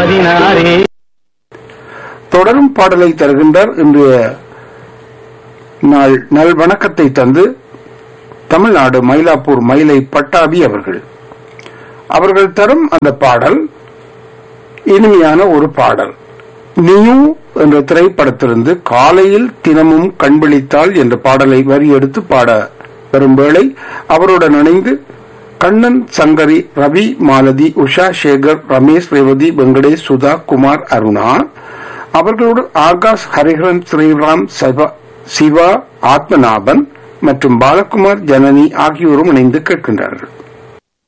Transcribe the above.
பதினாறே தொடரும் பாடலை தருகின்றார் இன்றைய நாள் நல் வணக்கத்தை தந்து தமிழ்நாடு மயிலாப்பூர் மயிலை பட்டாபி அவர்கள் அவர்கள் தரும் அந்த பாடல் இனிமையான ஒரு பாடல் நியூ என்ற திரைப்படத்திலிருந்து காலையில் தினமும் கண்பிழித்தாள் என்ற பாடலை வரி எடுத்து பாட வரும் வேளை அவருடன் இணைந்து கண்ணன் சங்கரி ரவி மாலதி உஷா சேகர் ரமேஷ் ரேவதி வெங்கடேஷ் சுதா குமார் அருணா அவர்களோடு ஆகாஷ் ஹரிஹரன் ஸ்ரீராம் சிவா சிவா ஆத்மநாபன் மற்றும் பாலகுமார் ஜனனி ஆகியோரும் இணைந்து கேட்கின்றார்கள்